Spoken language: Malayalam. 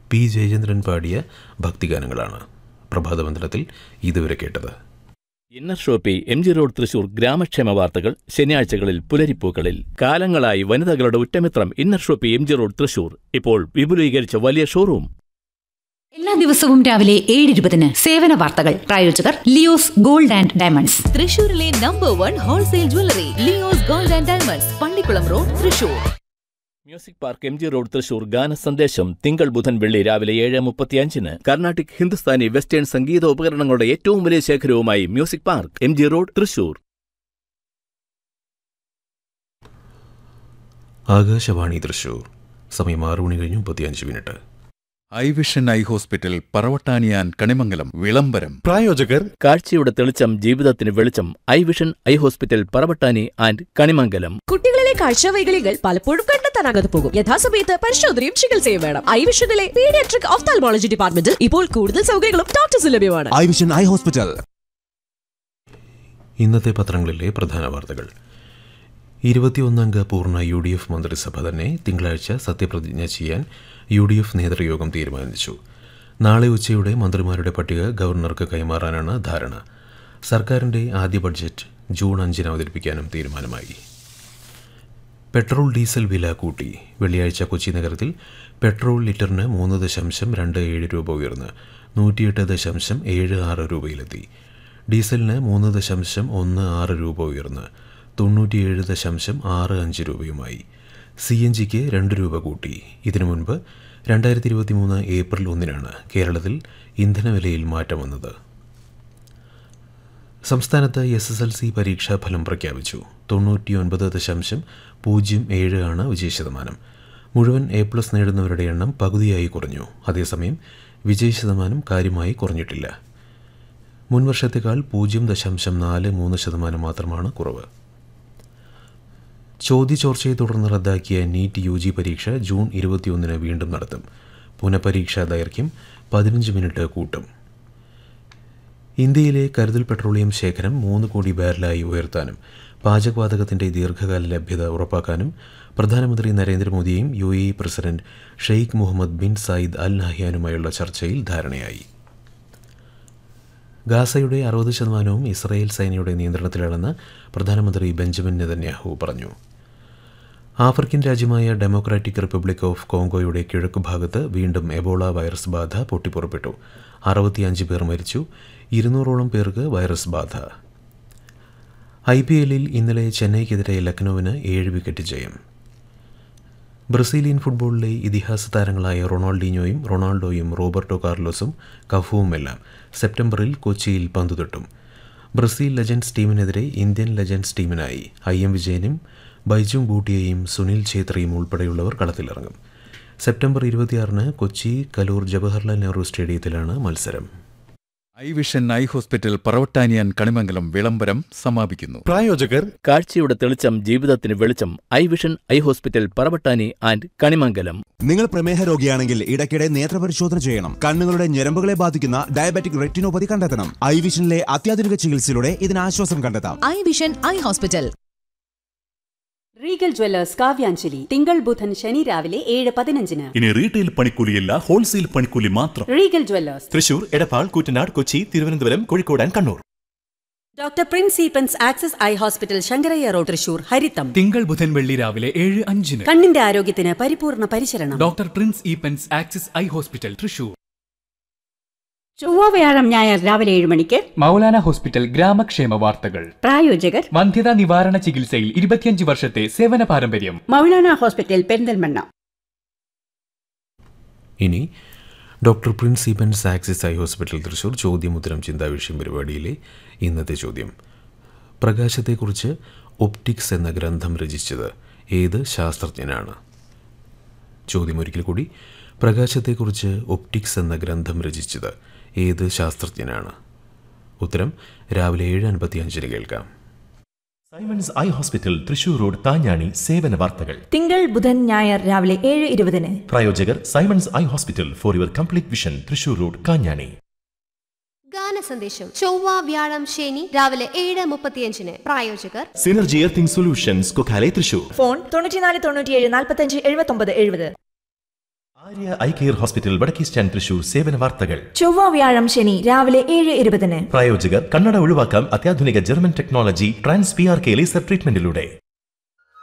പി ജയചന്ദ്രൻ പാടിയ ഭക്തിഗാനങ്ങളാണ് പ്രഭാതമന്ദിരത്തിൽ ഇതുവരെ കേട്ടത് inner shoppe M G road Thrissur ഗ്രാമക്ഷേമ വാർത്തകൾ ശനിയാഴ്ചകളിൽ പുലരിപ്പൂക്കളിൽ കാലങ്ങളായി വനിതകളുടെ ഉറ്റമിത്രം inner shoppe M G road Thrissur ഇപ്പോൾ വിപുലീകരിച്ച വലിയ ഷോറൂം എല്ലാ ദിവസവും രാവിലെ ഏഴ് ഇരുപതിന് സേവന വാർത്തകൾ പ്രായോജകർ ലിയോസ് ഗോൾഡ് ആൻഡ് ഡയമണ്ട്സ് തൃശൂരിലെ number one wholesale jewellery Leo's gold and diamonds Pallikulam road Thrissur music park M G road Thrissur ഗാന സന്ദേശം തിങ്കൾ ബുധൻ വെള്ളി രാവിലെ ഏഴ് മുപ്പത്തിയഞ്ചിന് കർണാട്ടിക് ഹിന്ദുസ്ഥാനി വെസ്റ്റേൺ സംഗീത ഉപകരണങ്ങളുടെ ഏറ്റവും വലിയ ശേഖരവുമായി music park M G road Thrissur Akashvani Thrissur സമയം ആറു മണി കഴിഞ്ഞു മുപ്പത്തിയഞ്ച് minute eye vision eye hospital പറവട്ടാനിയാൻ കണിമംഗലം വിളംബരം പ്രായോജകർ കാഴ്ചയുടെ തെളിച്ചം ജീവിതത്തിന് വെളിച്ചം eye vision eye hospital Paravattani and Kanimangalam കുട്ടികളിലെ കാഴ്ചവൈകല്യങ്ങൾ പലപ്പോഴും കണ്ടെത്താനാകാതെ പോകും യഥാസമയത്ത് പരിശോധനയും ചികിത്സയും വേണം ഐവിഷനിലെ പീഡിയാട്രിക് ഓഫ്താൽമോളജി ഡിപ്പാർട്ട്മെന്റിൽ ഇപ്പോൾ കൂടുതൽ സൗകര്യങ്ങളും ഡോക്ടേഴ്സ് ലഭ്യമാണ് ഐ വിഷൻ ഐ ഹോസ്പിറ്റൽ ഇന്നത്തെ പത്രങ്ങളിലെ പ്രധാന വാർത്തകൾ ഇരുപത്തിയൊന്നംഗ പൂർണ്ണ യു ഡി എഫ് മന്ത്രിസഭ തന്നെ തിങ്കളാഴ്ച സത്യപ്രതിജ്ഞ ചെയ്യാൻ യു ഡി എഫ് നേതൃയോഗം തീരുമാനിച്ചു നാളെ ഉച്ചയോടെ മന്ത്രിമാരുടെ പട്ടിക ഗവർണർക്ക് കൈമാറാനാണ് ധാരണ സർക്കാരിൻ്റെ ആദ്യ ബഡ്ജറ്റ് ജൂൺ അഞ്ചിന് അവതരിപ്പിക്കാനും തീരുമാനമായി പെട്രോൾ ഡീസൽ വില കൂട്ടി വെള്ളിയാഴ്ച കൊച്ചി നഗരത്തിൽ പെട്രോൾ ലിറ്ററിന് മൂന്ന് ദശാംശം രണ്ട് ഏഴ് രൂപ ഉയർന്ന് നൂറ്റിയെട്ട് ദശാംശം ഏഴ് ആറ് രൂപയിലെത്തി ഡീസലിന് മൂന്ന് ദശാംശം ഒന്ന് ആറ് രൂപ ഉയർന്ന് തൊണ്ണൂറ്റിയേഴ് ദശാംശം ആറ് അഞ്ച് രൂപയുമായി സി എൻ ജിക്ക് രണ്ട് രൂപ കൂട്ടി ഇതിനു മുൻപ് രണ്ടായിരത്തി ഇരുപത്തി മൂന്ന് ഏപ്രിൽ ഒന്നിനാണ് കേരളത്തിൽ ഇന്ധനവിലയിൽ മാറ്റം വന്നത് സംസ്ഥാനത്ത് എസ് എസ് എൽ സി പരീക്ഷാ ഫലം പ്രഖ്യാപിച്ചു തൊണ്ണൂറ്റിയൊൻപത് ദശാംശം പൂജ്യം ഏഴ് ആണ് വിജയശതമാനം മുഴുവൻ എ പ്ലസ് നേടുന്നവരുടെ എണ്ണം പകുതിയായി കുറഞ്ഞു അതേസമയം വിജയശതമാനം കാര്യമായി കുറഞ്ഞിട്ടില്ല മുൻവർഷത്തേക്കാൾ പൂജ്യം ദശാംശം നാല് മൂന്ന് ശതമാനം മാത്രമാണ് കുറവ് ചോദ്യചോർച്ചയെ തുടർന്ന് റദ്ദാക്കിയ നീറ്റ് യു ജി പരീക്ഷ ജൂൺ ഇരുപത്തിയൊന്നിന് വീണ്ടും നടത്തും പുനഃപരീക്ഷാ ദൈർഘ്യം പതിനഞ്ച് മിനിറ്റ് കൂട്ടും ഇന്ത്യയിലെ കരുതൽ പെട്രോളിയം ശേഖരം മൂന്ന് കോടി ബാരലായി ഉയർത്താനും പാചകവാതകത്തിന്റെ ദീർഘകാല ലഭ്യത ഉറപ്പാക്കാനും പ്രധാനമന്ത്രി നരേന്ദ്രമോദിയും U A E president Sheikh Mohammed bin Zayed Al നഹ്യാനുമായുള്ള ചർച്ചയിൽ ധാരണയായി ഗാസയുടെ അറുപത് ശതമാനവും ഇസ്രായേൽ സേനയുടെ നിയന്ത്രണത്തിലാണെന്ന് പ്രധാനമന്ത്രി ബെഞ്ചമിൻ നെതന്യാഹു പറഞ്ഞു ആഫ്രിക്കൻ രാജ്യമായ ഡെമോക്രാറ്റിക് റിപ്പബ്ലിക് ഓഫ് കോങ്കോയുടെ കിഴക്കുഭാഗത്ത് വീണ്ടും എബോള വൈറസ് ബാധ പൊട്ടിപ്പുറപ്പെട്ടു അറുപത്തിയഞ്ച് പേർ മരിച്ചു ഇരുന്നൂറോളം പേർക്ക് വൈറസ് ബാധ ഐ പി എല്ലിൽ ഇന്നലെ ചെന്നൈക്കെതിരെ ലക്നൌവിന് ഏഴ് വിക്കറ്റ് ജയം ബ്രസീലിയൻ ഫുട്ബോളിലെ ഇതിഹാസ താരങ്ങളായ റൊണാൾഡീഞ്ഞോയും റൊണാൾഡോയും റോബർട്ടോ കാർലോസും കഫുവുമെല്ലാം സെപ്റ്റംബറിൽ കൊച്ചിയിൽ പന്തുതൊട്ടും ബ്രസീൽ ലെജൻഡ്സ് ടീമിനെതിരെ ഇന്ത്യൻ ലെജൻഡ്സ് ടീമിനായി ഐ എം വിജയനും ബൈജും ബൂട്ടിയയും സുനിൽ ഛേത്രിയും ഉൾപ്പെടെയുള്ളവർ കളത്തിലിറങ്ങും സെപ്റ്റംബർ ഇരുപത്തിയാറിന് കൊച്ചി കലൂർ ജവഹർലാൽ നെഹ്റു സ്റ്റേഡിയത്തിലാണ് മത്സരം ഐ വിഷൻ ഐ ഹോസ്പിറ്റൽ പറവട്ടാനിയാൻ കണിമംഗലം വിളംബരം സമാപിക്കുന്നു പ്രായോജകർ കാഴ്ചയുടെ തെളിച്ചം ജീവിതത്തിന് വെളിച്ചം eye vision eye hospital Paravattani and Kanimangalam നിങ്ങൾ പ്രമേഹ രോഗിയാണെങ്കിൽ ഇടയ്ക്കിടെ നേത്രപരിശോധന ചെയ്യണം കണ്ണുകളുടെ ഞരമ്പുകളെ ബാധിക്കുന്ന ഡയബറ്റിക് റെറ്റിനോപ്പതി കണ്ടെത്തണം ഐ വിഷനിലെ അത്യാധുനിക ചികിത്സയിലൂടെ ഇതിന് ആശ്വാസം കണ്ടെത്താം eye vision eye hospital regal jewellers Kavyanjali തിങ്കൾ ബുധൻ ശനി രാവിലെ ഏഴ് പതിനഞ്ചിന് ഇനി റീറ്റെയിൽ പണിക്കൂലിയല്ല ഹോൾസെയിൽ പണിക്കൂലി മാത്രം regal jewellers Thrissur Edappal Koottanad Kochi Thiruvananthapuram Kozhikode and Kannur doctor prince Eappen's access eye hospital Shankarayya road Thrissur ഹരിത്തം തിങ്കൾ ബുധൻ വെള്ളി രാവിലെ ഏഴ് അഞ്ചിന് കണ്ണിന്റെ ആരോഗ്യത്തിന് പരിപൂർണ പരിചരണം doctor prince Eappen's axis eye hospital Thrissur ചൊവ്വ വ്യാഴം ഞായർ രാവിലെ ഏഴ് മണിക്ക് മൗലാന ഹോസ്പിറ്റൽ ഗ്രാമക്ഷേമ വാർത്തകൾ പ്രായോജകർ വന്ധ്യതാ നിവാരണ ചികിത്സയിൽ ഇരുപത്തിയഞ്ച് വർഷത്തെ സേവന പാരമ്പര്യം മൗലാന ഹോസ്പിറ്റൽ പെരിന്തൽമണ്ണ ഇനി doctor prince Eappen's axis eye hospital Thrissur ചോദ്യമുത്തരം ചിന്താവിഷയം പരിപാടിയിലെ ഇന്നത്തെ ചോദ്യം പ്രകാശത്തെക്കുറിച്ച് ഒപ്റ്റിക്സ് എന്ന ഗ്രന്ഥം രചിച്ചത് ഏത് ശാസ്ത്രജ്ഞനാണ് ചോദ്യം ഒരിക്കൽ കൂടി പ്രകാശത്തെക്കുറിച്ച് ഒപ്റ്റിക്സ് എന്ന ഗ്രന്ഥം രചിച്ചത് ഏത് ശാസ്ത്രജ്ഞനാണ് ഉത്തരം രാവിലെ ഏഴ് അൻപത്തിയഞ്ചിന് കേൾക്കാം Simon's eye hospital Thrissur road താഞ്ഞാണി സേവന വാർത്തകൾ തിങ്കൾ ബുധൻ ഞായർ രാവിലെ ഏഴ് ഇരുപതിന് പ്രായോജകർ Simon's eye hospital for your complete vision Thrissur road Kanjani ഗാന സന്ദേശം ചൊവ്വ വ്യാഴം ശനി രാവിലെ ഏഴ് മുപ്പത്തിയഞ്ചിന് പ്രായോജകർ synergy earthing solutions Kokkale Thrissur phone തൊണ്ണൂറ്റിനാല് തൊണ്ണൂറ്റിയേഴ് നാൽപ്പത്തഞ്ച് എഴുപത്തൊമ്പത് എഴുപത് ആര്യ ഐ കെയർ ഹോസ്പിറ്റൽ വടക്കേസ്റ്റാൻ തൃശൂർ സേവന വാർത്തകൾ ചൊവ്വ വ്യാഴം ശനി രാവിലെ ഏഴ് ഇരുപതിന് പ്രായോജകർ കണ്ണട ഒഴിവാക്കാം അത്യാധുനിക German technology trans P R K laser ട്രീറ്റ്മെന്റിലൂടെ